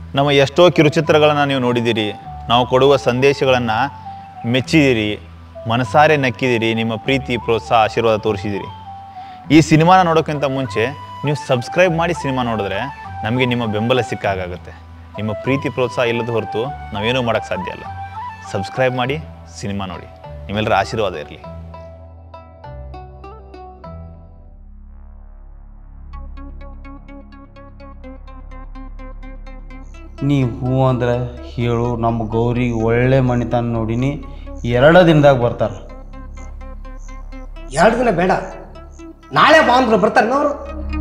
ನಮ್ಮ ಎಷ್ಟೋ ಕಿರುಚಿತ್ರಗಳನ್ನು ನೀವು ನೋಡಿದ್ದೀರಿ ನಾವು ಕೊಡುವ ಸಂದೇಶಗಳನ್ನು ಮೆಚ್ಚಿದ್ದೀರಿ ಮನಸಾರೆ ನಕ್ಕಿದ್ದೀರಿ ನಿಮ್ಮ ಪ್ರೀತಿ ಪ್ರೋತ್ಸಾಹ ಆಶೀರ್ವಾದ ತೋರಿಸಿದ್ದೀರಿ ಈ ಸಿನಿಮಾನ ನೋಡೋಕ್ಕಿಂತ ಮುಂಚೆ ನೀವು ಸಬ್ಸ್ಕ್ರೈಬ್ ಮಾಡಿ ಸಿನಿಮಾ ನೋಡಿದ್ರೆ ನಮಗೆ ನಿಮ್ಮ ಬೆಂಬಲ ಸಿಕ್ಕಾಗುತ್ತೆ ನಿಮ್ಮ ಪ್ರೀತಿ ಪ್ರೋತ್ಸಾಹ ಇಲ್ಲದ ಹೊರತು ನಾವೇನೂ ಮಾಡೋಕ್ಕೆ ಸಾಧ್ಯ ಅಲ್ಲ ಸಬ್ಸ್ಕ್ರೈಬ್ ಮಾಡಿ ಸಿನಿಮಾ ನೋಡಿ ನಿಮ್ಮೆಲ್ಲರ ಆಶೀರ್ವಾದ ಇರಲಿ ನೀ ಹೂ ಅಂದ್ರೆ ಹೇಳು ನಮ್ಮ ಗೌರಿಗೆ ಒಳ್ಳೆ ಮಣಿತನ ನೋಡಿನಿ ಎರಡ ದಿನದಾಗ ಬರ್ತಾರ ಎರಡು ದಿನ ಬೇಡ ನಾಳೆ ಬಾ ಅಂದ್ರೆ ಬರ್ತಾರೆ ಅವರು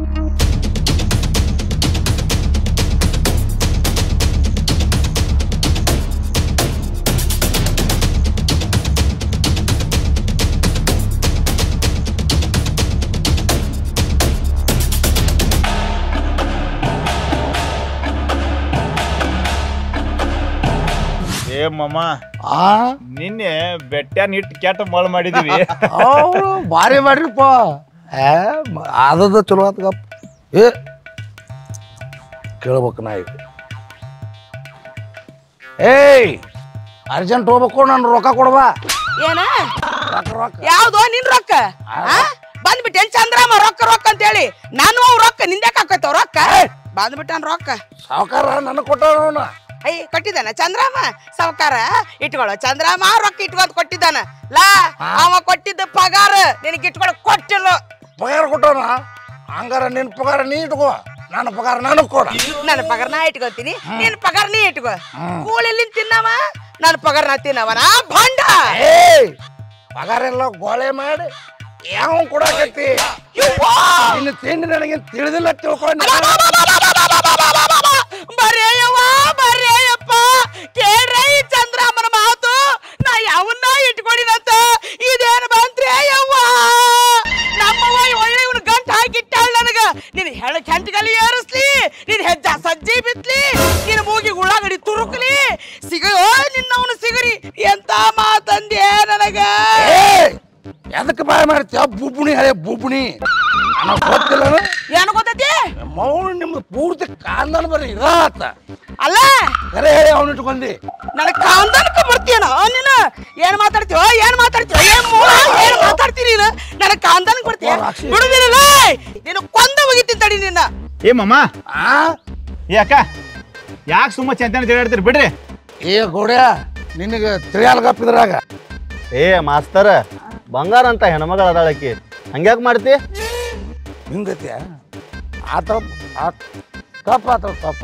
ಏ ಮಮ್ಮ ಆ ನಿನ್ನೆ ಬೆಟ್ಟ ಇಟ್ಟು ಕೆಟ್ಟ ಮಳ್ ಮಾಡಿದೀವಿ ಅವ್ರು ಭಾರಿ ಮಾಡ್ರಿಪ್ಪ ಏ ಮ- ಆದದ ಚಲೋ ಆತ್ಗಪ್ಪ ಏ ಕೇಳ್ಬೇಕು ನಾ ಈಗ ಏಯ್ ಅರ್ಜೆಂಟ್ ಹೋಗ್ಬೇಕು ನಾನು ರೊಕ್ಕ ಕೊಡ್ಬಾ ಏನ ರೊಕ್ಕ ರೊಕ್ಕ ಯಾವ್ದೋ ನಿನ್ ರೊಕ್ಕ ಆ? ಬಂದ್ಬಿಟ್ಟೇನ್ ಚಂದ್ರಮ್ಮ ರೊಕ್ಕ ರೊಕ್ಕ ಅಂತ ಹೇಳಿ ನಾನು ಅವ್ ರೊಕ್ಕ ನಿಂದ್ಯಾಕ ಹಾಕೈತವ್ ರೊಕ್ಕ ಬಂದ್ಬಿಟ್ಟಾನ ರೊಕ್ಕ ಸಾವುಕಾರ ನನಗೆ ಕೊಟ್ಟವನ ಐ ಕೊಟ್ಟಿದ್ದಾನ ಚಂದ್ರಮ್ಮ ಸಾವ್ಕಾರ ಇಟ್ಕೊಳ್ಳೋ ಚಂದ್ರಮ್ಮ ರೊಕ್ಕ ಇಟ್ಕೊಂಡ್ ಕೊಟ್ಟಿದ್ದಾನ ಲಾ ಅವ ಕೊಟ್ಟಿದ್ದ ಪಗಾರ ನಿನಗೆ ಇಟ್ಕೊಳಕ್ ಕೊಟ್ಟಿಲ್ಲ ಪಗಾರ ಕೊಟ್ಟವನ ಹಂಗಾರ ನಿನ್ ಪಗಾರ ನೀ ಇಟ್ಕೋ ನನ್ನ ಪಗಾರ ನನಗೆ ಕೊಡ ನನ್ನ ಪಗಾರ ನಾ ಇಟ್ಕೊತೀನಿ ನಿನ್ ಪಗಾರ ನೀ ಇಟ್ಕೋ ಕೂಳಿಲಿ ತಿನ್ನವ ನನ್ನ ಪಗಾರ ನಾ ತಿನ್ನವನ ಭಂಡ ಏಯ್ ಪಗಾರ ಎಲ್ಲ ಗೋಳೆ ಮಾಡಿ ಯಾವ ಕೊಡಕತ್ತಿ ಇನ್ನು ತಿಂಡಿ ನನಗೆ ತಿಳಿದಿಲ್ಲ ತಿಳ್ಕೊಂಡು ಬರೇಯವ್ವ ಬರೇಯಪ್ಪ ಕೇಳ್ರೆ ಈ ಚಂದ್ರಮ್ಮನ ಮಾತು ನಾ ಯಾವನ್ನ ಇಟ್ಕೊಂಡಿನಂತ ಇದೇನು ಬಂತ್ರಿ ಯವ್ವ ನಮ್ಮವ್ವ ಈ ಒಳ್ಳೆ ಇವ್ನ ಗಂಟ ಹಾಕಿಟ್ಟಾಳ ನನಗ ನಿನ್ ಹೆಳ ಕೆಂಟಗಲಿ ಏರಿಸ್ಲಿ ನಿನ್ ಹೆಜ್ಜ ಸಜ್ಜಿ ಬಿತ್ಲಿ ನಿನ್ ಮೂಗಿ ಉಳ್ಳಾಗಡಿ ತುರುಕ್ಲಿ ಸಿಗ ನಿನ್ನವನು ಸಿಗರಿ ಎಂತ ಮಾತಂದೆ ನನಗ ಏಯ್ ಎದಕ್ಕೆ ಬಾಯ್ ಮಾಡ್ತೀಯ ಬುಬ್ಬುಣಿ ಹಳೆ ಬುಬ್ಬುಣಿ ನನಗೆ ಗೊತ್ತಿಲ್ಲ ಏನು ಗೊತ್ತೈತಿ ಮೌನ ನಿಮ್ದು ಪೂರ್ತಿ ಕಾಂದನ ಬರೀ ಇದಾತ ಅಲ್ಲ ಕರೆ ಹೇಳಿ ಅವನು ಇಟ್ಕೊಂಡಿ ನನಗ್ ಕಾಂದನಕ್ಕೆ ಬರ್ತೀಯನ ನೀನು ಏನ್ ಮಾತಾಡ್ತೀವ ಏನ್ ಮಾತಾಡ್ತೀವ ಏನ್ ಮೂಳ ಏನ್ ಮಾತಾಡ್ತೀನಿ ನೀನು ನನಗ್ ಕಾಂದನಕ್ಕೆ ಬರ್ತೀಯ ಓ, ರಾಕ್ಷಸಿ. ಬಿಡುದಿಲ್ಲ ನೀನು ಕೊಂದ ಹೋಗಿತ್ತೀನಿ ತಡಿ ನಿನ್ನ ಏ ಮಮ್ಮ ಆ ಏ ಅಕ್ಕ ಯಾಕೆ ಸುಮ್ಮ ಚಂತನ ತಿರುಗಾಡ್ತೀರಿ ಬಿಡ್ರಿ ಏ ಗೋಡ್ಯ ನಿನಗೆ ತಿಳಿಯಲ್ ಗಪ್ಪಿದ್ರಾಗ ಏ ಮಾಸ್ತರ ಬಂಗಾರ ಅಂತ ಹೆಣ್ಮಗಳ ಅದಾಳಕಿ ಹಂಗ್ಯಾಕ್ ಮಾಡ್ತಿ ಹಿಂಗತ್ಯ ಆತ ಆತ್ ತಪ್ಪ ಆತ ತಪ್ಪ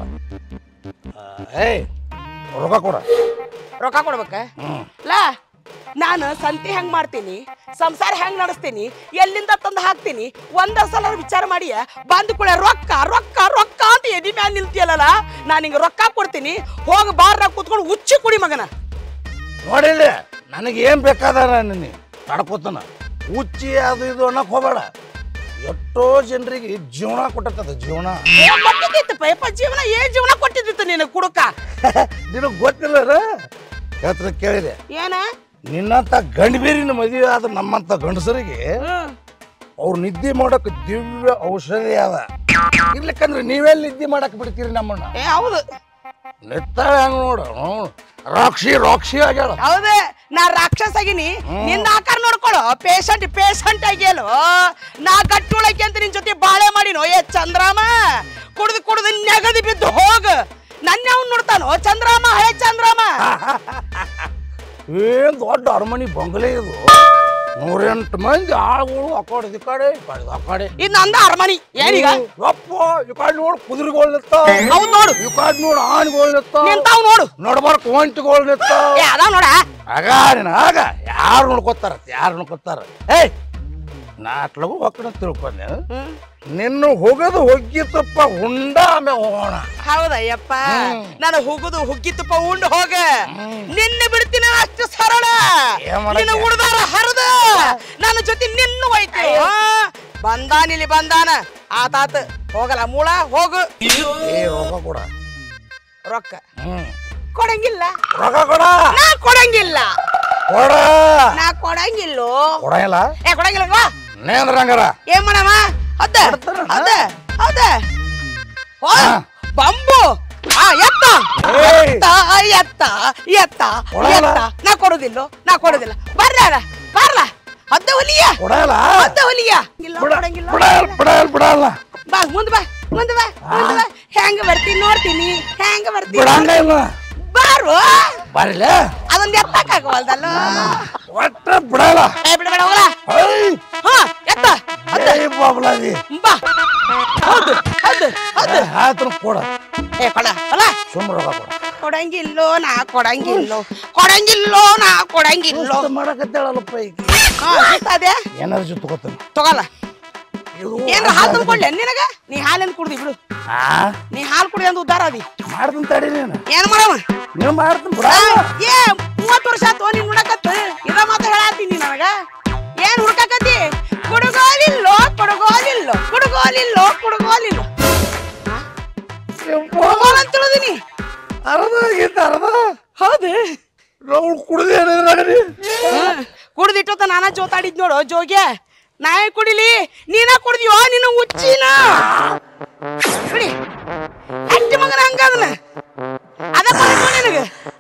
ಆ, ಏಯ್ ರೊಕ್ಕ ಕೊಡ ರೊಕ್ಕ ಕೊಡ್ಬೇಕ ಲಾ ನಾನು ಸಂತಿ ಹೆಂಗ್ ಮಾಡ್ತೀನಿ ಸಂಸಾರ ಹೆಂಗ್ ನಡೆಸ್ತೀನಿ ಎಲ್ಲಿಂದ ತಂದು ಹಾಕ್ತೀನಿ ಒಂದ ಸಲ ವಿಚಾರ ಮಾಡಿ ಬಂದ ಕೂಡ ರೊಕ್ಕ ರೊಕ್ಕ ರೊಕ್ಕ ಅಂತ ಎದಿ ಮ್ಯಾಲ ನಿಲ್ತಿಯಲ್ಲ ನಾನು ಹಿಂಗ ರೊಕ್ಕ ಕೊಡ್ತೀನಿ ಹೋಗಿ ಬಾರ್ನಾಗ ಕುತ್ಕೊಂಡು ಉಚ್ಚಿ ಕುಡಿ ಮಗನ ನೋಡಿಲ್ಲ ನನಗೆ ಏನ್ ಬೇಕಾದ ನಿನ್ನೆ ತಡ್ಕೋತಾನ ಹುಚ್ಚಿ ಅದು ಇದು ಅನ್ನಕ್ ಹೋಗ್ಬೇಡ ಎಷ್ಟೋ ಜನರಿಗೆ ಜೀವನ ಕೊಟ್ಟದ ಜೀವನ ಏ, ಕೊಟ್ಟಿದ್ದಿತ್ತಪ್ಪ ಯಪ್ಪ ಜೀವನ ಏನ್ ಜೀವನ ಕೊಟ್ಟಿದ್ದಿತ್ತು ನೀನು ಕುಡುಕ ನಿನಗೆ ಗೊತ್ತಿಲ್ಲ ಹೇಳ್ತಾರೆ ಕೇಳಿದೆ ಏನ ನಿನ್ನಂತ ಗಂಡಬೀರಿನ ಮದುವೆ ಆದ ನಮ್ಮಂತ ಗಂಡಸರಿಗೆ ಹ್ಮ್ ಅವ್ರು ನಿದ್ದೆ ಮಾಡಕ್ ದಿವ್ಯ ಔಷಧಿ ಅದ ಇರ್ಲಿಕ್ಕಂದ್ರೆ ನೀವೆಲ್ಲಿ ನಿದ್ದೆ ಮಾಡಕ್ ಬಿಡ್ತೀರಿ ನಮ್ಮನ್ನ ಏ ಹೌದು ನಿತ್ತಾಳೆ ಹಂಗ ನೋಡು ನೋಡು. ರಾಕ್ಷಿ ರಾಕ್ಷಿ ಆಗ್ಯಾಳ ಹೌದ ನಾ ರಾಕ್ಷಸ ಆಗಿನಿ ನಿಂದ ಆಕಾರ ನೋಡ್ಕೊಳು ಪೇಷಂಟ್ ಪೇಷಂಟ್ ಆಗ್ಯಲು ನಾ ಗಟ್ಟುಳಕ್ಕೆ ಅಂತ ನಿನ್ ಜೊತೆ ಬಾಳೆ ಮಾಡಿನೋ ಏ ಚಂದ್ರಾಮ ಕುಡ್ದು ಕುಡ್ದು ನೆಗದಿ ಬಿದ್ದು ಹೋಗ ನನ್ನ ಅವ್ನು ನೋಡ್ತಾನೋ ಚಂದ್ರಾಮ ಹೇ ಚಂದ್ರಾಮ ಏನ್ ದೊಡ್ಡ ಅರಮನಿ ಬಂಗಲೆ ಇದು ನೂರೆಂಟು ಮಂದಿ ಆಳುಗಳು ಆ ಕಡೆ ಈ ಕಡೆ ಈ ಕಡೆ ಆ ಕಡೆ ಇದು ನಂದ ಅರಮನಿ ಏನೀಗ ಯಪ್ಪ ಈ ಕಡೆ ನೋಡು ಕುದುರೆಗಳು ನಿತ್ತಾವ ಅವ್ನು ನೋಡು ಈ ಕಡೆ ನೋಡು ಆನೆಗಳು ನಿತ್ತಾವ ನಿಂತಾವ್ ನೋಡು ನಡ್ಬಾರ್ಕ ಒಂಟಿಗಳು ನಿತ್ತಾವ ಏ ಅದಾವ್ ನೋಡ ಆಗ ನೀನು ಆಗ ಯಾರು ನೋಡ್ಕೊತಾರ ಯಾರು ನೋಡ್ಕೊತಾರ ಏಯ್ ನಾಟ್ಲಗು ಹೊಕ್ಕಣ ತಿಳ್ಕೊಂಡೆ ನಿನ್ನ ಹೋಗೋದು ಹೋಗಿತ್ತಪ್ಪ ಹುಂಡ ಆಮೇಲೆ ಹೋಗೋಣ ಹೌದಯ್ಯಪ್ಪ ನಾನು ಹುಗುದು ಹುಗ್ಗಿ ತುಪ್ಪ ಉಂಡು ಹೋಗ ನಿನ್ನ ಬಿಡ್ತೀನಿ ಅಷ್ಟು ಸರಳ ಏನ್ ಮಾಡಕ್ಕೆ? ನಿನ್ನ ಉಡ್ದಾರ ಹರಿದ ನನ್ನ ಜೊತೆ ನಿನ್ನ ಹೋಯ್ತು ಬಂದಾನಿಲ್ಲಿ ಬಂದಾನ ಆತಾತ ಹೋಗಲ್ಲ ಮೂಳ ಹೋಗು ಏ ರೊಕ್ಕ ಕೊಡ ರೊಕ್ಕ ಹ್ಮ್ ಕೊಡಂಗಿಲ್ಲ ರೊಕ್ಕ ಕೊಡ ನಾ ಕೊಡಂಗಿಲ್ಲ ಕೊಡ ನಾ ಕೊಡಂಗಿಲ್ಲೋ ಕೊಡಂಗಿಲ್ಲ ಏ ಕೊಡಂಗಿಲ್ಲ ನೇಂದ್ರ ಹಂಗಾರ ಏನ್ ಮಾಡವ ಹೌದ ಹೌದ ಹೌದ ಹೋ ಬಂಬು ಆ ಎತ್ತ ಏಯ್ ಎತ್ತ ಎತ್ತ ಎತ್ತ ಕೊಡಲ್ಲ. ಎತ್ತ ನಾ ಕೊಡುದಿಲ್ಲ ನಾ ಕೊಡುದಿಲ್ಲ ಬರ್ರ ಬರ್ಲ ಅದ್ದ ಹುಲಿಯ ಕೊಡಲ್ಲ ಅದ್ದ ಹುಲಿಯ ಇಲ್ಲ ಕೊಡಂಗಿಲ್ಲ ಬಿಡಲ್ಲ ಬಿಡಲ್ಲ ಬಿಡಲ್ಲ ಬಾ ಮುಂದ್ ಬಾ ಮುಂದ್ ಬಾ ಮುಂದ್ ಬಾ ಹೆಂಗ ಬರ್ತೀನಿ ನೋಡ್ತೀನಿ ಹೆಂಗ ಬರ್ತೀನಿ ಬಿಡಂಗ ಇಲ್ಲ ಬಾರು ಬರಲ್ಲ ಅದೊಂದ್ ಎತ್ತಕ್ಕಾಗವಲ್ದಲ್ಲ ಒಟ್ಟ ಬಿಡಲ್ಲ ಏ ಬಿಡ ಬಿಡ ಹೋಗಲ ಏಯ್ ಹಾ ಎತ್ತ ಅದ್ದ ಏಯ್ ಬಾಬ್ಲಾದಿ ಬಾ ಹೌದು ಹೌದು ಹೌದು ಆತನ ಕೊಡ ಏ ಕೊಡ ಅಲ್ಲ ಸುಮ್ಮ ರೊಕ್ಕ ಕೊಡ ಕೊಡಂಗಿಲ್ಲೋ ನಾ ಕೊಡಂಗಿಲ್ಲೋ ಕೊಡಂಗಿಲ್ಲೋ ನಾ ಕೊಡಂಗಿಲ್ಲೋ ಸುಸ್ತ್ ಮಾಡಕತ್ತೇಳಲ್ಲಪ್ಪ ಈಗ ಹಾ ಅದೇ ಎನರ್ಜಿ ತಗೋತಾನೆ ತಗೋಲ್ಲ ಇದು ಏನ್ರ ಹಾಲು ತಂದ್ಕೊಡ್ಲೆ ನಿನಗ ನೀ ಹಾಲೇನ್ ಕುಡ್ದಿ ಬಿಡು ಆ ನೀ ಹಾಲು ಕುಡಿ ಅಂದ್ ಉದ್ದಾರ ಅದಿ ಮಾಡ್ತೀನಿ ತಡಿ ನೀನು ಏನ್ ಮಾಡವ ನೀವು ಮಾಡ್ತೀನಿ ಬಿಡ ಏ ಮೂವತ್ತು ವರ್ಷ ಆತು ನೀನ್ ನೋಡಕತ್ತ ಇದ ಮಾತ ಹೇಳತ್ತೀನಿ ನನಗ ಏನ್ ಹುಡ್ಕಾಕತ್ತಿ ಕುಡುಗೋಲಿಲ್ಲೋ ಕುಡುಗೋಲಿಲ್ಲೋ ಕುಡುಗೋಲಿಲ್ಲೋ ಕುಡುಗೋಲಿಲ್ಲೋ ಕುಡುಗೋಲ್ ಅಂತ ತಿಳಿದಿನಿ ಅರ್ಧ ಆಗಿತ್ತು ಅರ್ಧ ಹೌದು ನಾವು ಕುಡ್ದು ಏನಿದ್ರಾಗಲಿ ಕುಡ್ದಿಟ್ಟೋತ ನಾನ ಜೋತಾಡಿದ್ ನೋಡು ಜೋಗ್ಯ ನಾ ಯಾಕ್ ಕುಡಿಲಿ ನೀನ ಕುಡ್ದಿಯೋ ನಿನ್ನ ಹುಚ್ಚಿನ ಬಿಡಿ ಅಟ್ಟಿ ಮಗನ ಹಂಗದನ ಅದ ಕೊಡ್ಬೇಕು ನಿನಗ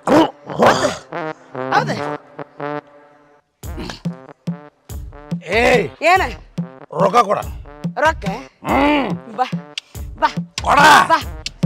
ಹೌದು ಏಯ್ ಏನ ರೊಕ್ಕ ಕೊಡ ರೊಕ್ಕ ಹ್ಮ್ ಬಾ ಬಾ ಕೊಡ ಬಾ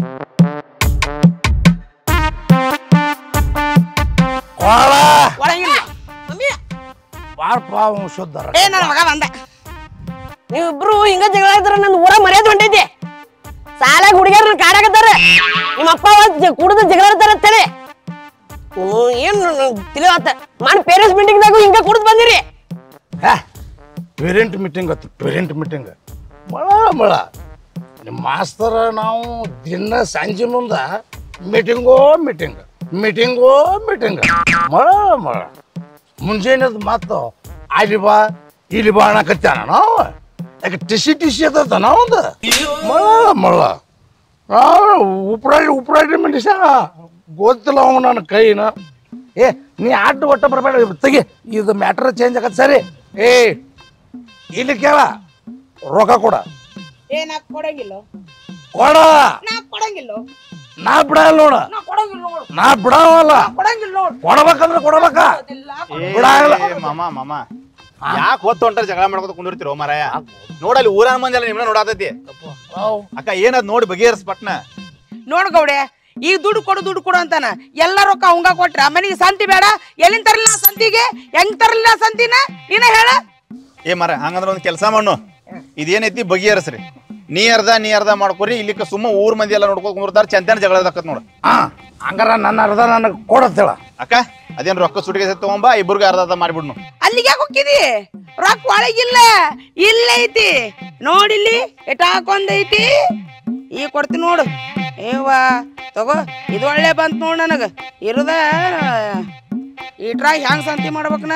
ಕೊಡ ಒಳಗಿಲ್ಲ ಮಮ್ಮಿ ಬಾಳಪ್ಪ ಅವ್ನು ಶುದ್ಧ ರೊಕ್ಕ. ಏ ನನ್ನ ಮಗ ಬಂದ ನೀವಿಬ್ರು ಹಿಂಗ ಜಗಳ ಇದ್ರ ನನ್ ಊರ ಮರ್ಯಾದೆ ಹೊಂಟೈತಿ ಸಾಲಾಗ ಹುಡುಗಿಯರ್ ಕಾಡಾಕತ್ತಾರ ನಿಮ್ಮ ಅಪ್ಪ ಕುಡಿದು ಜಗಳ ಇರ್ತಾರ ಅಂತೇಳಿ ನೀವು ಏನ್ ತಿಳಿವತ್ತ ಮಾನ್ ಪೇರೆಂಟ್ಸ್ ಮೀಟಿಂಗ್ದಾಗ ಹಿಂಗ ಕುಡಿದು ಬಂದಿರಿ ಹೇ ಪೇರೆಂಟ್ ಮೀಟಿಂಗ್ ಆಯ್ತು ಪೇರೆಂಟ್ ಮೀಟಿಂಗ್ ಮಳ ಮಳ ನಿಮ್ಮ ಮಾಸ್ತರ ನಾವು ದಿನ ಸಂಜೆ ಮುಂದೆ ಮೀಟಿಂಗೋ ಮೀಟಿಂಗ್ ಮೀಟಿಂಗೋ ಮೀಟಿಂಗ್ ಮಳ ಮಳ ಮುಂಜಾನೆದು ಮಾತು ಅಲ್ಲಿ ಬಾ ಇಲ್ಲಿ ಬಾ ಅನ್ನಕತ್ತಾನ ನಾವು ಯಾಕೆ ಟಿಸಿ ಟಿಸಿ ಅದ ನಾವೊಂದು ಮಳ ಮಳ ನಾವು ಉಪ್ರಾಡಿ ಉಪ್ರಾಡಿ ಮನುಷ್ಯ ಗೊತ್ತಿಲ್ಲ ಅವ ನನ್ನ ಕೈನ ಏ ನೀ ಆಟ ಒಟ್ಟ ಬರಬೇಡ ತೆಗಿ ಇದು ಮ್ಯಾಟ್ರ್ ಚೇಂಜ್ ಆಗತ್ತೆ ಸರಿ ಏ ಇಲ್ಲಿ ಕೇಳ ರೊಕ್ಕ ಕೊಡ ಏ ನಾ ಕೊಡಂಗಿಲ್ಲ ಕೊಡ ನಾ ಕೊಡಂಗಿಲ್ಲ ನಾ ಬಿಡಲ್ಲ ನೋಡ ನಾ ಕೊಡಂಗಿಲ್ಲ ನೋಡು ನಾ ಬಿಡವಲ್ಲ ಕೊಡಂಗಿಲ್ಲ ನೋಡು ಕೊಡ್ಬೇಕಂದ್ರೆ ಕೊಡ್ಬೇಕ ಇಲ್ಲ ಬಿಡಲ್ಲ ಏ, ಮಾಮ ಮಾಮ ಯಾಕೆ ಹೊತ್ತು ಹೊಂಟಾರ ಜಗಳ ಮಾಡ್ಕೊತ ಕುಂದಿರ್ತಿರೋ ಮಾರಾಯ ನೋಡಲ್ಲಿ ಊರನ ಮಂದಿ ಎಲ್ಲ ನಿಮ್ನ ನೋಡಾತೈತಿ ಅಕ್ಕ ಏನದ್ ನೋಡಿ ಬಗೆಹರಿಸ್ ಪಟ್ನ ನೋಡು ಗೌಡೆ ಈಗ ದುಡ್ಡು ಕೊಡು ದುಡ್ಡು ಕೊಡು ಅಂತಾನ ಎಲ್ಲ ರೊಕ್ಕ ಅವಂಗ ಕೊಟ್ರ ಮನೆಗೆ ಸಂತಿ ಬೇಡ ಎಲ್ಲಿಂದ ತರಲಿಲ್ಲ ಸಂತಿಗೆ ಹೆಂಗ್ ತರಲಿಲ್ಲ ಸಂತಿನ ನೀನ ಹೇಳ ಏ ಮರ ಹಂಗಂದ್ರ ಒಂದ್ ಕೆಲಸ ಮಾಡು ಇದೇನೈತಿ ಬಗೆಹರಿಸ್ರಿ ನೀ ಅರ್ಧ ನೀ ಅರ್ಧ ಮಾಡ್ಕೊರಿ ಇಲ್ಲಿಕ ಸುಮ್ಮ ಊರ್ ಮಂದಿ ಎಲ್ಲ ನೋಡ್ಕೊತ ಕುಂದಿರ್ತಾರ ಚಂತನ ಜಗಳ ಇದಾಕತ್ ನೋಡು ಹಾ ಹಂಗಾರ ನನ್ನ ಅರ್ಧ ನನಗೆ ಕೊಡತ್ತೇಳ ಅಕ್ಕ ಅದೇನ್ ರೊಕ್ಕ ಸುಟಿಗೆ ತಗೊಂಬಾ ಇಬ್ರಿಗೆ ಅರ್ಧ ಅರ್ಧ ಮಾಡಿಬಿಡ್ನು ಅಲ್ಲಿಗೆ ಯಾಕೆ ಹೋಗಿದಿ ರೊಕ್ಕ ಒಳಗಿಲ್ಲ ಇಲ್ಲ ಐತಿ ನೋಡಿಲ್ಲಿ ಎಟ ಹಾಕೊಂದೈತಿ ಈಗ ಕೊಡ್ತೀನಿ ನೋಡು ಏವ ತಗೋ ಇದು ಒಳ್ಳೆ ಬಂತ್ ನೋಡ್ ನನಗ ಇರುದ ಇಟ್ರಾಗ ಹೆಂಗ್ ಸಂತಿ ಮಾಡ್ಬೇಕನ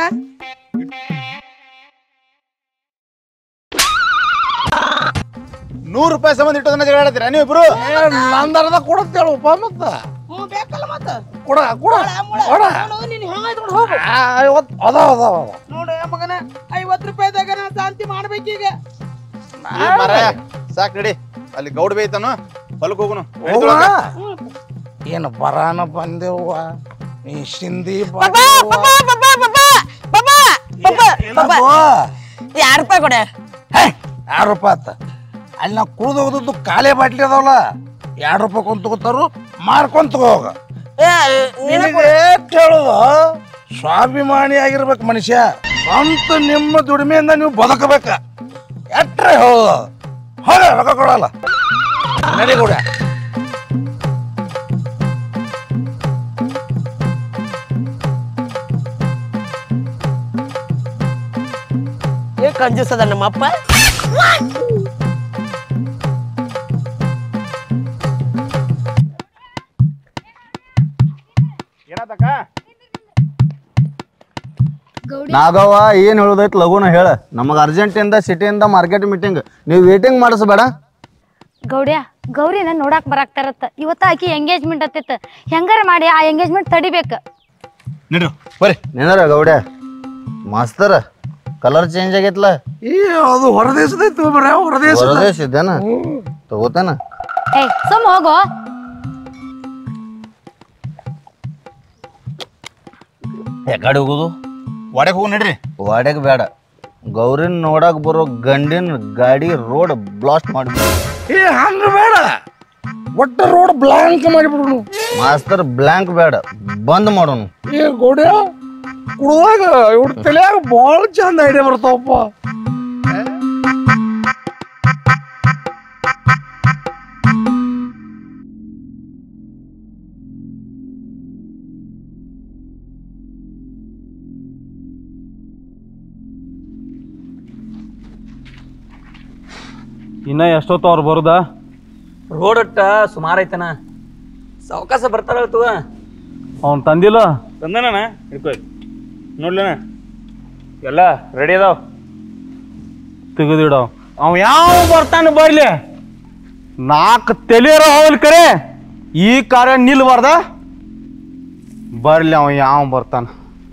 ನೂರು ರೂಪಾಯಿ ಸಂಬಂಧ ಇಟ್ಟೋದನ್ನ ಜಗಳ ಆಡತ್ತೀರ ನೀವು ಇಬ್ರು ಏ ನಂದು ಅರ್ಧ ಕೊಡತ್ತೇಳಪ್ಪ ಮತ್ತ ಹ್ಞೂ ಬೇಕಲ್ಲ ಮತ್ತ ಕೊಡ ಕೊಡ ಕೊಡ ನೀನು ಹೆಂಗಾಯ್ತು ನೋಡು ಹೋಗು ಆ, ಐವತ್ತು ಅದಾವ ಅದಾವ ಅದಾವ ನೋಡು ಏ ಮಗನ ಐವತ್ತು ರೂಪಾಯಿದಾಗ ನಾ ಶಾಂತಿ ಮಾಡ್ಬೇಕೀಗ ಏ ಮರ ಸಾಕ್ ನಡಿ ಅಲ್ಲಿ ಗೌಡ್ ಬೇಯ್ತಾನು ಹೊಲಕ್ ಹೋಗುನು ನಡಿ ಹೋಗುವ ತೊಳಕ. ಏನು ಬರಾನ ಬಂದೆವ್ವ ನೀ ಸಿಂಧಿ ಪಾಪಾ ಪಾಪಾ ಪಾಪಾ ಪಾಪಾ ಪಾಪಾ ಪಾಪಾ ಪಾಪಾ ಯಾರು ರೂಪಾಯಿ ಕೊಡೆ ಎರಡು ರೂಪಾಯಿ ಆತ ಅಲ್ಲಿ ನಾವು ಕುಡ್ದು ಹೋದದ್ದು ಖಾಲಿ ಬಾಟ್ಲಿ ಅದಾವಲ್ಲ ಎರಡು ರೂಪಾಯಿ ಕೊಂತ ತಗೋತಾರು ಮಾರ್ಕೊಂತ ತಗೋಗ ನಿನಗೆ ಕೇಳೋದು ಸ್ವಾಭಿಮಾನಿ ಆಗಿರ್ಬೇಕು ಮನುಷ್ಯ ಸ್ವಂತ ನಿಮ್ಮ ದುಡಿಮೆಯಿಂದ ನೀವು ಬದುಕಬೇಕ ಎಟ್ರೆ ಹೇಳೋದು ಹೋಗ ರೊಕ್ಕ ಕೊಡಲ್ಲ ನಡಿ ಕೂಡ ಏ ಕಂಜೂಸ್ ಅದ ನಮ್ಮಪ್ಪ ನಾಗವ್ವ ಏನ್ ಹೇಳೋದೈತಿ ಲಘುನ ಹೇಳ ನಮಗ ಅರ್ಜೆಂಟಿಂದ ಸಿಟಿಯಿಂದ ಮಾರ್ಕೆಟ್ ಮೀಟಿಂಗ್ ನೀವು ವೇಟಿಂಗ್ ಮಾಡಿಸ್ಬೇಡ ಗೌಡ್ಯ ಗೌರಿನ ನೋಡಾಕ್ ಬರಾಕ್ತಾರತ್ತ ಇವತ್ತ ಆಕಿ ಎಂಗೇಜ್ಮೆಂಟ್ ಹತ್ತಿತ್ತ ಹೆಂಗಾರ ಮಾಡಿ ಆ ಎಂಗೇಜ್ಮೆಂಟ್ ತಡಿಬೇಕು ನಡ್ರಿ ಬರ್ರಿ ನಿಂದ್ರ ಗೌಡ್ಯ ಮಾಸ್ತರ್ ಕಲರ್ ಚೇಂಜ್ ಆಗೈತ್ಲ ಈ ಅದು ಹೊರದೇಶದೈತಿ ಬರ ಹೊರದೇಶ ಹೊರದೇಶ ಇದ್ದೇನ ತಗೋತೇನ ಏಯ್ ಸುಮ್ ಹೋಗೋ ಯಾಕಡೆ ಹೋಗುದು ವಾಡೆಗೆ ಹೋಗಿ ನಡ್ರಿ ವಾಡ್ಯಾಗ ಬೇಡ ಗೌರಿನ ನೋಡಕ್ ಬರೋ ಗಂಡಿನ ಗಾಡಿ ರೋಡ್ ಬ್ಲಾಸ್ಟ್ ಮಾಡಿ ಏ ಹಂಗ ಬೇಡ ಒಟ್ಟ ರೋಡ್ ಬ್ಲಾಂಕ್ ಮಾಡಿಬಿಡು ಮಾಸ್ತರ್ ಬ್ಲ್ಯಾಂಕ್ ಬೇಡ ಬಂದ್ ಮಾಡೋನು ಏ ಗೋಡ್ಯ ಕುಡ್ದಾಗ ಇವ್ರ ತಲೆಯಾಗ ಭಾಳ ಚಂದ ಐಡಿಯಾ ಬರ್ತಾವಪ್ಪ ಇನ್ನ ಎಷ್ಟೊತ್ತು ಅವ್ರು ಬರುದಾ ರೋಡ್ ಅಟ್ಟ ಸುಮಾರು ಐತನ ಸಾವಕಾಶ ಬರ್ತಾರ ತಗೋ ಅವ್ನ್ ತಂದಿಲ್ಲ ತಂದನ ಹಿಡ್ಕೊ ನೋಡ್ಲನ ಎಲ್ಲ ರೆಡಿ ಅದಾವ ತೆಗೆದಿಡವ್ ಅವ್ ಯಾವ ಬರ್ತಾನೆ ಬರ್ಲಿ ನಾಲ್ಕು ತೆಲಿಯರ ಹೋಗ್ಲಿ ಕರೆ ಈ ಕಾರ್ಯ ನಿಲ್ಬಾರ್ದ ಬರ್ಲಿ ಅವ ಯಾವ ಬರ್ತಾನ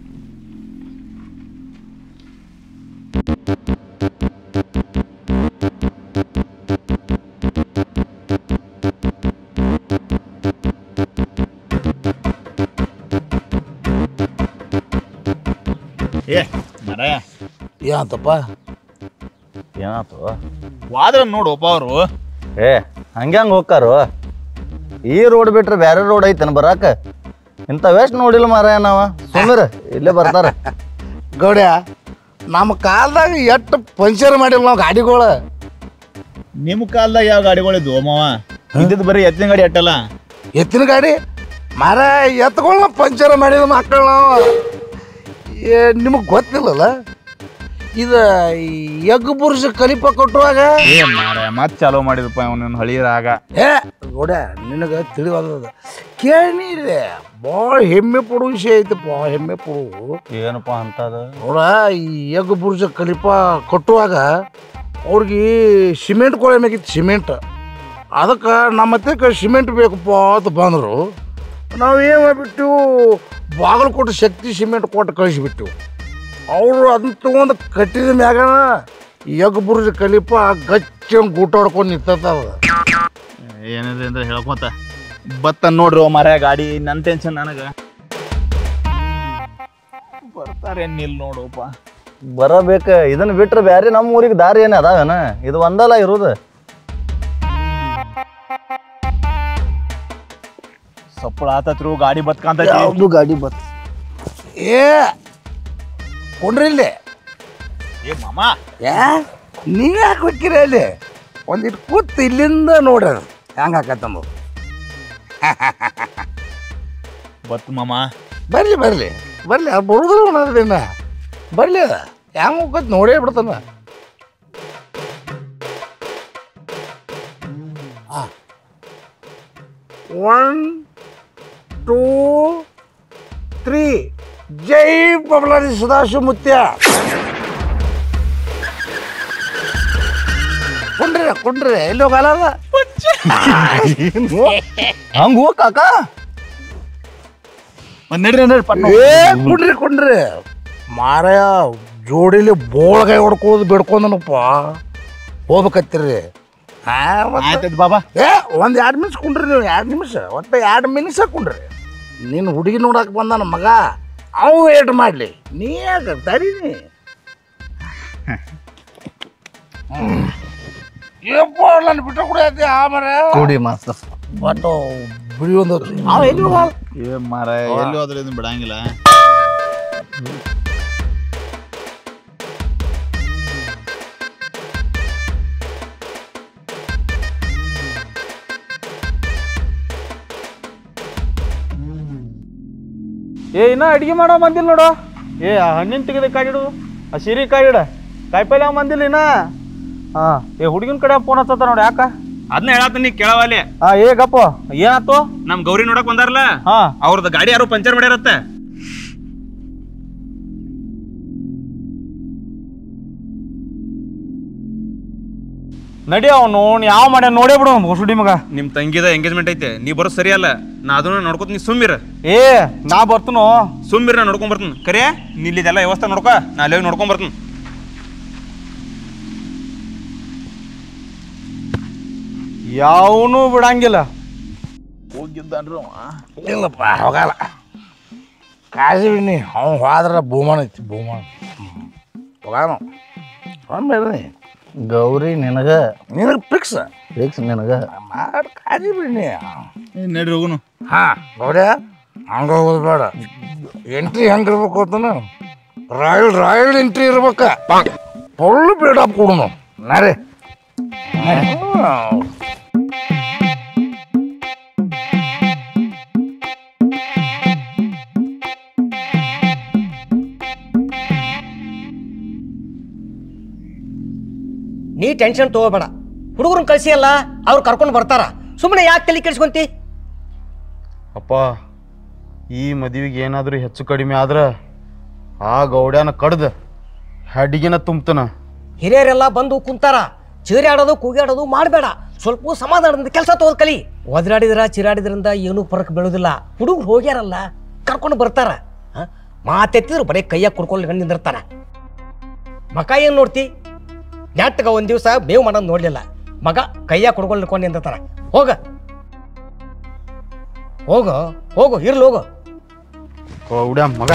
ಏ ಮರಯ ಏನಂತಪ್ಪ ಏನಾತು ವಾದ್ರ ನೋಡು ಒಬ್ಬ ಅವರು ಏ ಹಂಗ್ಯಾಂಗ ಹೋಗ್ಕಾರು ಈ ರೋಡ್ ಬಿಟ್ರೆ ಬ್ಯಾರೆ ರೋಡ್ ಐತನ ಬರಾಕ ಇಂಥ ವೇಸ್ಟ್ ನೋಡಿಲ್ಲ ಮಾರಾಯ ನಾವ ಸುಮ್ಮರ ಇಲ್ಲೇ ಬರ್ತಾರ ಗೌಡ್ಯ ನಮ್ಮ ಕಾಲದಾಗ ಎಷ್ಟು ಪಂಚರ್ ಮಾಡಿಲ್ಲ ನಾವು ಗಾಡಿಗಳು ನಿಮ್ಮ ಕಾಲದಾಗ ಯಾವ ಗಾಡಿಗಳಿದ್ವು ಮಾವ ಇದ್ದದ್ದು ಬರೀ ಎತ್ತಿನ ಗಾಡಿ ಅಟ್ಟಲ್ಲ ಎತ್ತಿನ ಗಾಡಿ ಮಾರ ಎತ್ಗಳನ್ನ ಪಂಚರ್ ಮಾಡಿದ ಮಕ್ಕಳು ನಾವು ಏ ನಿಮಗೆ ಗೊತ್ತಿಲ್ಲಲ್ಲ ಇದು ಎಗ್ ಬುರ್ಜ್ ಕಲಿಪ ಕಟ್ಟುವಾಗ ಏ ಮಾರ ಮತ್ತೆ ಚಾಲೂ ಮಾಡಿದಪ್ಪ ಅವನ ಹಳಿ ರಾಗ ಏ ಗೋಡ ನಿನಗೆ ತಿಳಿವಲ್ಲದ ಕೇಳಿರಿ ಭಾಳ ಹೆಮ್ಮೆ ಪಡೋ ವಿಷಯ ಐತಪ್ಪ ಹೆಮ್ಮೆ ಪಡು ಏನಪ್ಪ ಅಂತದ ನೋಡ ಈ ಎಗ್ ಬುರ್ಜ ಕಲಿಪ ಕಟ್ಟುವಾಗ ಅವ್ರಿಗೆ ಸಿಮೆಂಟ್ ಕೊಳೆ ಮ್ಯಾಗಿತ್ತು ಸಿಮೆಂಟ್ ಅದಕ್ಕೆ ನಮ್ಮ ಹತ್ರಕ್ಕೆ ಸಿಮೆಂಟ್ ಬೇಕಪ್ಪ ಅಂತ ಬಂದರು ನಾವು ಏನು ಮಾಡ್ಬಿಟ್ಟು ಬಾಗಲಕೋಟೆ ಶಕ್ತಿ ಸಿಮೆಂಟ್ ಕೊಟ್ಟು ಕಳಿಸಿಬಿಟ್ಟು ಅವರು ಅದನ್ನ ತೊಗೊಂಡು ಕಟ್ಟಿದ ಮ್ಯಾಗ ಎಗ್ ಬುರ್ಜ ಕಲಿಪ ಗಚ್ಚ ಗೂಟ ಹೊಡ್ಕೊಂಡು ನಿಂತದ ಏನಿದೆ ಅಂದ್ರೆ ಹೇಳ್ಕೊಂತ ಬತ್ತ ನೋಡ್ರಿ ಮರ ಗಾಡಿ ನನ್ನ ಟೆನ್ಷನ್ ನನಗ ಬರ್ತಾರೆ ನಿಲ್ ನೋಡಪ್ಪ ಬರಬೇಕ ಇದನ್ನ ಬಿಟ್ರೆ ಬ್ಯಾರೆ ನಮ್ಮ ಊರಿಗೆ ದಾರಿ ಏನ್ ಅದಾವೇನ ಇದು ಒಂದಲ್ಲ ಇರೋದು ಸಪ್ಪಳ ಆತತ್ರು ಗಾಡಿ ಬತ್ಕಂತ ಯಾವ್ದು ಗಾಡಿ ಬತ್ ಏ ಕೊಂಡ್ರಿ ಇಲ್ಲಿ ಏ ಮಾಮ ಯಾ ನೀವು ಯಾಕೆ ಹೋಗ್ತೀರ ಅಲ್ಲಿ ಒಂದಿಟ್ಟು ಕೂತು ಇಲ್ಲಿಂದ ನೋಡ್ರಿ ಅದು ಹೆಂಗೆ ಹಾಕತ್ತಂಬ ಬತ್ ಮಾಮ ಬರಲಿ ಬರಲಿ ಬರಲಿ ಅದು ಬರುದಿಲ್ಲ ಅನ್ನೋದ್ರಿಂದ ಬರಲಿ ಅದ ಹೆಂಗೆ ಹೋಗತ್ ನೋಡೇ ಬಿಡ್ತಾನ ಒನ್ ಟೂ ತ್ರೀ ಜೈ ಬಬಲಾರಿ ಸದಾಶಿವ ಮುತ್ಯ ಕೊಂಡ್ರಿ ಕೊಂಡ್ರಿ ಎಲ್ಲಿ ಹೋಗಲ್ಲ ಅದ ಹಂಗ ಹೋಗ್ ಕಾಕ ಒಂದ್ ನಡ್ರಿ ನಡ್ರಿ ಪಟ್ನ ಏ ಕುಡ್ರಿ ಕುಂಡ್ರಿ ಮಾರಾಯ ಜೋಡಿಲಿ ಬೋಳ್ಗಾಯ ಹೊಡ್ಕೋದು ಬಿಡ್ಕೊಂಡನಪ್ಪ ಹೋಗ್ಬೇಕತ್ತೀರಿ ಹಾ ಮತ್ತೆ ಆಯ್ತದ ಬಾಬಾ ಏ ಒಂದು ಎರಡು ನಿಮಿಷ ಕುಂಡ್ರಿ ನೀವು ಎರಡು ನಿಮಿಷ ಒಟ್ಟು ಎರಡು ನಿಮಿಷ ಕುಂಡ್ರಿ ನೀನು ಹುಡುಗಿ ನೋಡಕ್ಕೆ ಬಂದ ನಮ್ಮ ಮಗ ಅವು ವೇಟ್ ಮಾಡಲಿ ನೀ ಯಾಕೆ ತಡೀನಿ ಏಪ್ಪ ನಾನು ಬಿಟ್ಟು ಕೂಡ ಆಮರೆ ಕೂಡಿ ಮಾಸ್ತರ್ ಒಟ್ಟು ಬಿಡಿ ಒಂದು ಅವ ಎಲ್ಲಿ ಹೋಗಲ್ಲ ಏ ಮಾರ ಎಲ್ಲಿ ಹೋದ್ರೆ ಇದನ್ನ ಬಿಡಂಗಿಲ್ಲ ಏ ಇನ್ನ ಅಡಿಗೆ ಮಾಡೋ ಬಂದಿಲ್ಲ ನೋಡು ಏ ಆ ಹಣ್ಣಿನ ತೆಗೆದ ಕಾಡಿಡು ಆ ಸಿರಿ ಕಾಡಿಡ ಕಾಯಿಪಲ್ಲೆ ಅವ ಬಂದಿಲ್ಲ ಇನ್ನ ಹಾ ಏ ಹುಡುಗಿನ ಕಡೆ ಫೋನ್ ಹಚ್ಚತ್ತ ನೋಡಿ ಯಾಕ ಅದನ್ನ ಹೇಳತ್ತೀನಿ ಕೇಳವಲ್ಲಿ ಹಾ ಏ ಗಪ್ಪ ಏನಾತು ನಮ್ ಗೌರಿ ನೋಡಕ್ ಬಂದಾರಲ್ಲ ಹಾ ಅವ್ರದ್ದು ಗಾಡಿ ಯಾರು ಪಂಚರ್ ಮಾಡ್ಯಾರತ್ತ ನಡಿ ಅವನು ಯಾವ ಮಾಡ್ಯ ನೋಡೇ ಬಿಡು ಹೊಸುಡಿ ಮಗ ನಿಮ್ ತಂಗಿದ ಎಂಗೇಜ್ಮೆಂಟ್ ಐತೆ ನೀ ಬರೋ ಸರಿ ಅಲ್ಲ ನಾ ಅದನ್ನ ನೋಡ್ಕೊತ ನೀ ಸುಮ್ಮಿರ ಏ ನಾ ಬರ್ತನು ಸುಮ್ಮಿರ ನಾ ನೋಡ್ಕೊಂಡ್ ಬರ್ತೀನಿ ಕರೆ ನಿಲ್ಲಿದೆಲ್ಲ ವ್ಯವಸ್ಥೆ ನೋಡ್ಕೊ ನಾ ಅಲ್ಲಿ ಹೋಗಿ ನೋಡ್ಕೊಂಡ್ ಬರ್ತೀನಿ ಯಾವನು ಬಿಡಂಗಿಲ್ಲ ಹೋಗಿದ್ದಾನ್ರು ಇಲ್ಲಪ್ಪ ಹೋಗಲ್ಲ ಕಾಜಿ ಬಿಡ್ನಿ ಅವ್ನು ಹೋದ್ರ ಬಹುಮಾನ ಐತಿ ಬಹುಮಾನ ಹೋಗಾನು ಆಮೇಲೆ ಗೌರಿ ನಿನಗ ನಿನಗೆ ಫಿಕ್ಸ್ ಫಿಕ್ಸ್ ನಿನಗ ಮಾಡಿ ಕಾಜಿ ಬಿಡ್ನಿ ನಡ್ರಿ ಹೋಗುನು ಹಾಂ ಗೌಡ್ಯ ಹಂಗೆ ಹೋಗೋದು ಬೇಡ ಎಂಟ್ರಿ ಹೆಂಗೆ ಇರ್ಬೇಕು ಅಂತನ ರಾಯಲ್ ರಾಯಲ್ ಎಂಟ್ರಿ ಇರ್ಬೇಕ ಫುಲ್ ಬಿಲ್ಡಪ್ ಕೊಡುನು ನಾರೇ ನೀ ಟೆನ್ಷನ್ ತಗೋಬೇಡ ಹುಡುಗರನ್ನ ಕಳ್ಸಿ ಅಲ್ಲ ಅವ್ರು ಕರ್ಕೊಂಡು ಬರ್ತಾರ ಸುಮ್ಮನೆ ಯಾಕೆ ತಲೆ ಕೆಡ್ಸ್ಕೊಂತಿ ಅಪ್ಪ ಈ ಮದುವೆಗೆ ಏನಾದರೂ ಹೆಚ್ಚು ಕಡಿಮೆ ಆದ್ರೆ ಆ ಗೌಡ್ಯಾನ ಕಡ್ದು ಹಡ್ಗಿನ ತುಂಬ್ತನ ಹಿರಿಯರೆಲ್ಲ ಬಂದು ಕುಂತಾರ ಚೀರಾಡೋದು ಕೂಗಾಡೋದು ಮಾಡಬೇಡ ಸ್ವಲ್ಪ ಸಮಾಧಾನದಿಂದ ಕೆಲಸ ತಗೋದ್ ಕಲಿ ಒದರಾಡಿದ್ರ ಚಿರಾಡಿದ್ರಿಂದ ಏನೂ ಫರಕ್ ಬೀಳೋದಿಲ್ಲ ಹುಡುಗರು ಹೋಗ್ಯಾರಲ್ಲ ಕರ್ಕೊಂಡು ಬರ್ತಾರ ಹ? ಮಾತೆತ್ತಿದ್ರು ಬರೀ ಕೈಯಾಗ ಕುಡ್ಕೊಂಡು ನಿಂದಿರ್ತಾರ ಮಕ ಏನು ನೋಡ್ತಿ ನೆಟ್ಟಗ ಒಂದು ದಿವಸ ಬೇವು ಮಾಡೋದು ನೋಡ್ಲಿಲ್ಲ ಮಗ ಕೈಯಾಗ ಕುಡ್ಕೊಂಡು ನಿಂತ್ಕೊಂಡು ನಿಂದಿರ್ತಾರ ಹೋಗ ಹೋಗು ಹೋಗು ಇರ್ಲಿ ಹೋಗು ಗೌಡ್ಯ ಮಗ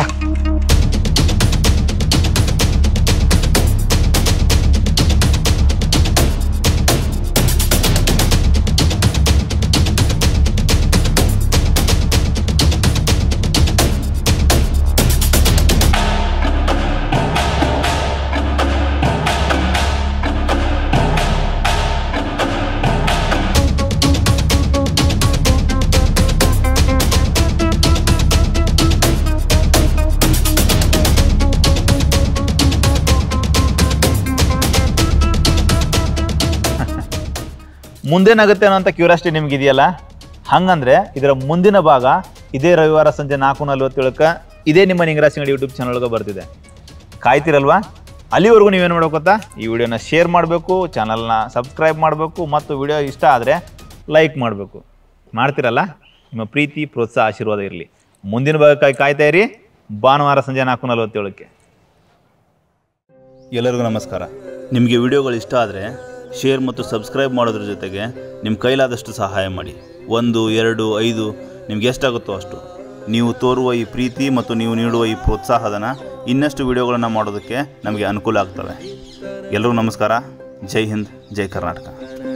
ಮುಂದೇನಾಗುತ್ತೆ ಅನ್ನೋ ಕ್ಯೂರಿಯಾಸಿಟಿ ನಿಮ್ಗೆ ಇದೆಯಲ್ಲ ಹಂಗಂದ್ರೆ ಇದರ ಮುಂದಿನ ಭಾಗ ಇದೇ ರವಿವಾರ ಸಂಜೆ ನಾಲ್ಕು ನಲ್ವತ್ತೇಳಕ್ಕೆ ಇದೇ ನಿಮ್ಮ ನಿಂಗರಾಜ್ ಅಂಗಡಿ ಯೂಟ್ಯೂಬ್ ಚಾನಲ್ಗೆ ಬರ್ತಿದೆ ಕಾಯ್ತಿರಲ್ವಾ ಅಲ್ಲಿವರೆಗೂ ನೀವೇನು ಮಾಡ್ಬೇಕು ಗೊತ್ತಾ ಈ ವಿಡಿಯೋನ ಶೇರ್ ಮಾಡಬೇಕು ಚಾನಲ್ನ ಸಬ್ಸ್ಕ್ರೈಬ್ ಮಾಡಬೇಕು ಮತ್ತು ವಿಡಿಯೋ ಇಷ್ಟ ಆದರೆ ಲೈಕ್ ಮಾಡಬೇಕು ಮಾಡ್ತಿರಲ್ಲ ನಿಮ್ಮ ಪ್ರೀತಿ ಪ್ರೋತ್ಸಾಹ ಆಶೀರ್ವಾದ ಇರಲಿ ಮುಂದಿನ ಭಾಗಕ್ಕಾಗಿ ಕಾಯ್ತಾ ಇರಿ ಭಾನುವಾರ ಸಂಜೆ ನಾಲ್ಕು ನಲ್ವತ್ತೇಳಕ್ಕೆ ಎಲ್ಲರಿಗೂ ನಮಸ್ಕಾರ ನಿಮಗೆ ವಿಡಿಯೋಗಳು ಇಷ್ಟ ಆದರೆ ಶೇರ್ ಮತ್ತು ಸಬ್ಸ್ಕ್ರೈಬ್ ಮಾಡೋದ್ರ ಜೊತೆಗೆ ನಿಮ್ಮ ಕೈಲಾದಷ್ಟು ಸಹಾಯ ಮಾಡಿ ಒಂದು ಎರಡು ಐದು ನಿಮ್ಗೆ ಎಷ್ಟಾಗುತ್ತೋ ಅಷ್ಟು ನೀವು ತೋರುವ ಈ ಪ್ರೀತಿ ಮತ್ತು ನೀವು ನೀಡುವ ಈ ಪ್ರೋತ್ಸಾಹಧನ ಇನ್ನಷ್ಟು ವಿಡಿಯೋಗಳನ್ನು ಮಾಡೋದಕ್ಕೆ ನಮಗೆ ಅನುಕೂಲ ಆಗ್ತವೆ ಎಲ್ಲರಿಗೂ ನಮಸ್ಕಾರ ಜೈ ಹಿಂದ್ ಜೈ ಕರ್ನಾಟಕ